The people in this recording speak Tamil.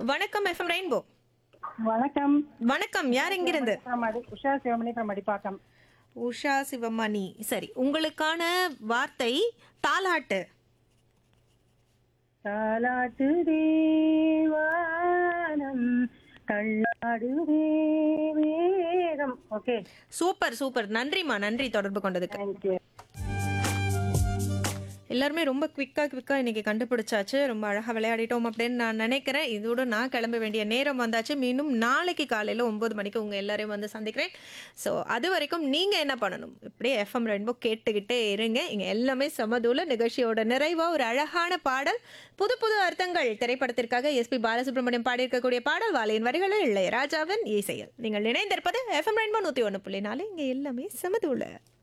வணக்கம் எஃப்எம் ரெயின்போ வணக்கம் வணக்கம் யார் எங்கிருந்து from அடி- உஷா சிவமணி from அடிப்பாக்கம் உஷா சிவமணி சரி உங்களுக்கான வார்த்தை தாலாட்டு தாலாட்டு தேவானம் தள்ளாடுதே வேகம் ஓகே சூப்பர் சூப்பர் நன்றிம்மா நன்றி தொடர்பு கொண்டதுக்கு தேங்க்யூ எல்லாருமே ரொம்ப குவிக்கா குவிக்கா இன்னைக்கு கண்டுபிடிச்சாச்சு ரொம்ப அழகா விளையாடிட்டோம் அப்படின்னு நான் நினைக்கிறேன் இதோட நான் கிளம்ப வேண்டிய நேரம் வந்தாச்சு மீண்டும் நாளைக்கு காலையில ஒன்பது மணிக்கு உங்க எல்லாரையும் வந்து சந்திக்கிறேன் ஸோ அது வரைக்கும் நீங்க என்ன பண்ணணும் இப்படியே எஃப்எம் ரெயின்போ கேட்டுக்கிட்டே இருங்க இங்க எல்லாமே சமதூல நிகழ்ச்சியோட நிறைவா ஒரு அழகான பாடல் புது புது அர்த்தங்கள் திரைப்படத்திற்காக எஸ்பி பாலசுப்ரமணியம் பாடியிருக்கக்கூடிய பாடல் வாழையின் வரிகளில் இளையராஜாவின் இசையில் நீங்கள் இணைந்திருப்பது எஃப்எம் ரெயின்போ நூத்தி ஒன்று புள்ளி நாலு இங்க எல்லாமே சமதூல